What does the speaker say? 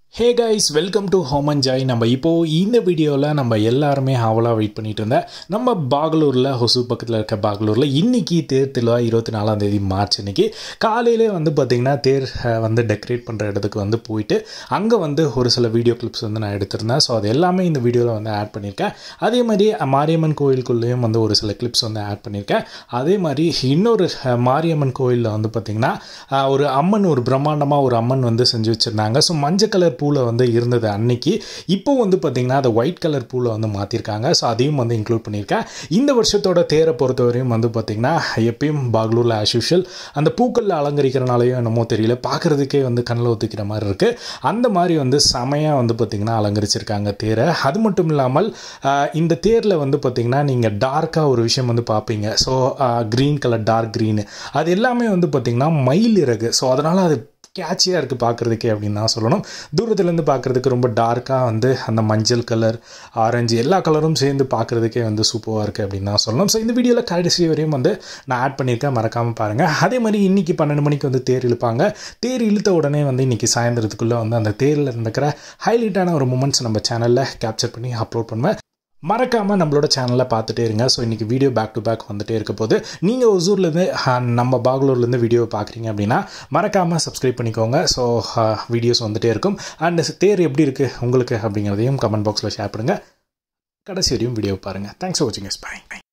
hey guys welcome to ஹோமன் ஜாய் நம்ம இப்போது இந்த வீடியோவில் நம்ம எல்லாருமே ஆவலாக வெயிட் பண்ணிட்டு இருந்தேன் நம்ம பாகலூரில் ஹொசூர் பக்கத்தில் இருக்க பாகலூரில் இன்னைக்கு தேர் திருவிழா இருபத்தி நாலாம் தேதி மார்ச் இன்னைக்கு காலையிலே வந்து பார்த்திங்கன்னா தேர் அஹ், வந்து டெக்கரேட் பண்ணுற இடத்துக்கு வந்து போயிட்டு அங்கே வந்து ஒரு சில வீடியோ கிளிப்ஸ் வந்து நான் எடுத்திருந்தேன் ஸோ அது எல்லாமே இந்த வீடியோவில் வந்து ஆட் பண்ணியிருக்கேன் அதே மாதிரி அஹ், மாரியம்மன் கோயிலுக்குள்ளேயும் வந்து ஒரு சில கிளிப்ஸ் வந்து ஆட் பண்ணியிருக்கேன் அதே மாதிரி இன்னொரு அஹ், மாரியம்மன் கோயிலில் வந்து பார்த்திங்கன்னா அஹ், ஒரு அம்மன் ஒரு பிரம்மாண்டமாக ஒரு அம்மன் வந்து செஞ்சு வச்சுருந்தாங்க ஸோ மஞ்சள் கலர் பூவில் வந்து இருந்தது அன்னைக்கு இப்போ வந்து பார்த்திங்கன்னா அதை ஒயிட் கலர் பூவில் வந்து மாற்றிருக்காங்க ஸோ அதையும் வந்து இன்க்ளூட் பண்ணியிருக்கேன் இந்த வருஷத்தோட தேரை பொறுத்தவரையும் வந்து பார்த்திங்கன்னா எப்பயும் பாக்லூரில் ஆஸ் யூஷுவல் அந்த பூக்களில் அலங்கரிக்கிறனாலையும் என்னமோ தெரியல பார்க்குறதுக்கே வந்து கண்ணில் ஒத்துக்கிற மாதிரி இருக்குது அந்த மாதிரி வந்து செமையாக வந்து பார்த்திங்கன்னா அலங்கரிச்சிருக்காங்க தேரை அது மட்டும் இல்லாமல் ஆஹ், இந்த தேரில் வந்து பார்த்திங்கன்னா நீங்கள் டார்க்காக ஒரு விஷயம் வந்து பார்ப்பீங்க so green colour dark green அது எல்லாமே வந்து பார்த்திங்கன்னா மயில் இறகு ஸோ அதனால் அது கேட்சியாக இருக்குது பார்க்குறதுக்கே அப்படின்னு தான் சொல்லணும் தூரத்துலேருந்து பார்க்குறதுக்கு ரொம்ப டார்க்காக வந்து அந்த மஞ்சள் கலர் ஆரஞ்சு எல்லா கலரும் சேர்ந்து பார்க்குறதுக்கே வந்து சூப்பராக இருக்குது அப்படின்னு தான் சொல்லணும் ஸோ இந்த வீடியோவில் கடைசி வரையும் வந்து நான் ஆட் பண்ணியிருக்கேன் மறக்காமல் பாருங்கள் அதே மாதிரி இன்றைக்கி பன்னெண்டு மணிக்கு வந்து தேர் இழுப்பாங்க தேர் இழுத்த உடனே வந்து இன்றைக்கி சாயந்தரத்துக்குள்ளே வந்து அந்த தேரில் இருக்கிற ஹைலைட்டான ஒரு மூமெண்ட்ஸ் நம்ம சேனலில் கேப்சர் பண்ணி அப்லோட் பண்ணுவேன் மறக்காமல் நம்மளோட சேனலில் பார்த்துட்டே இருங்க ஸோ இன்றைக்கி வீடியோ பேக் டு பேக் வந்துட்டே இருக்க போது நீங்கள் ஒசூர்லேருந்து நம்ம பாகலூர்லேருந்து வீடியோ பார்க்குறீங்க அப்படின்னா மறக்காமல் சப்ஸ்கிரைப் பண்ணிக்கோங்க ஸோ வீடியோஸ் வந்துட்டே இருக்கும் அண்ட் தேர் எப்படி இருக்குது உங்களுக்கு அப்படிங்கிறதையும் கமெண்ட் பாக்ஸில் ஷேர் பண்ணுங்கள் கடைசி வரையும் வீடியோ பாருங்கள் தேங்க்ஸ் ஃபார் வாட்சிங் எஸ் பை